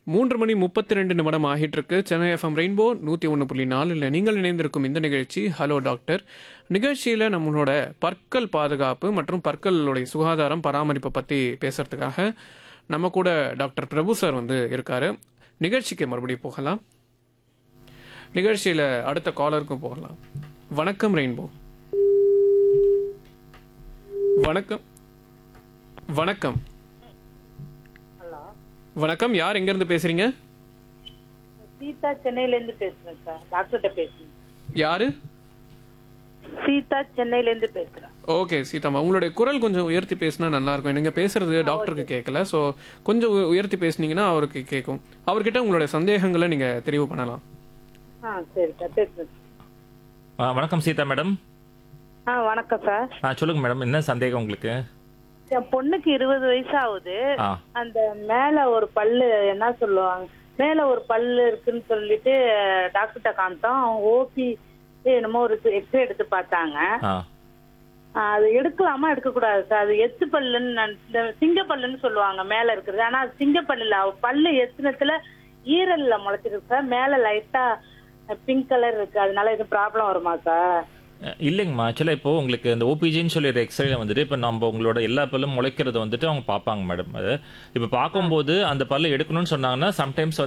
மூன்று மணி முப்பத்தி ரெண்டு நிமிடம் ஆகிட்டு இருக்கு சென்னை எஃப்எம் ரெயின்போ நூற்றி ஒன்று புள்ளி நாலில் நீங்கள் இணைந்திருக்கும் இந்த நிகழ்ச்சி ஹலோ டாக்டர் நிகழ்ச்சியில் நம்மளோட பற்கள் பாதுகாப்பு மற்றும் பற்களுடைய சுகாதாரம் பராமரிப்பை பற்றி பேசுறதுக்காக நம்ம கூட டாக்டர் பிரபு சார் வந்து இருக்காரு நிகழ்ச்சிக்கு மறுபடியும் போகலாம் நிகழ்ச்சியில் அடுத்த காலருக்கும் போகலாம் வணக்கம் ரெயின்போ வணக்கம் வணக்கம் ஹலோ வணக்கம் யார் எங்கேருந்து பேசுறீங்க சீதா சென்னையிலேருந்து பேசுறேன் சார் டாக்டர்கிட்ட பேசுறேன் யாரு சீதா சென்னையிலேருந்து பேசுறேன் ஓகே சீதாமா உங்களுடைய குரல் கொஞ்சம் உயர்த்தி பேசினா நல்லா இருக்கும் நீங்க பேசுறது டாக்டருக்கு கேட்கல ஸோ கொஞ்சம் உ- உயர்த்தி பேசுனீங்கன்னா அவருக்கு கேட்கும் அவர்கிட்ட உங்களுடைய சந்தேகங்களை நீங்க தெரிவு பண்ணலாம் ஆ சரி சார் பேசுறேன் ஆ, வணக்கம் சீதா மேடம் ஆ வணக்கம் சார் ஆ சொல்லுங்க மேடம் என்ன சந்தேகம் உங்களுக்கு என் பொண்ணுக்கு இருபது வயசு ஆகுது ஆ அந்த மேல ஒரு பல்லு என்ன சொல்லுவாங்க மேல ஒரு பல்லு இருக்குன்னு சொல்லிட்டு டாக்டர்கிட்ட காமிட்டோம் அவங்க ஓபி என்னமோ ஒரு எக்ஸ்ரே எடுத்து பார்த்தாங்க ஆ ஆ, அது எடுக்கலாமா எடுக்கக்கூடாது சார் அது எத்து பல்லுன்னு நான் இந்த சிங்க பல்லுன்னு சொல்லுவாங்க மேல இருக்கிறது ஆனா அது சிங்க பல்லு இல்ல அவ பல்லு எத்துனத்துல ஈரல்ல முளைச்சிருக்கு சார் மேல லைட்டா பிங்க் கலர் இருக்கு அதனால எதுவும் ப்ராப்ளம் வருமா சார் அஹ், இல்லைங்கம்மா ஆக்சுவலாக இப்போ உங்களுக்கு இந்த ஓபிஜின்னு சொல்லி எக்ஸ்ரேல வந்துட்டு இப்போ நம்ம உங்களோட எல்லா பல்லும் முளைக்கிறத வந்துட்டு அவங்க பார்ப்பாங்க மேடம் அது இப்போ பார்க்கும்போது அந்த பல்லை எடுக்கணும்னு சொன்னாங்கன்னா சம்டைம்ஸ்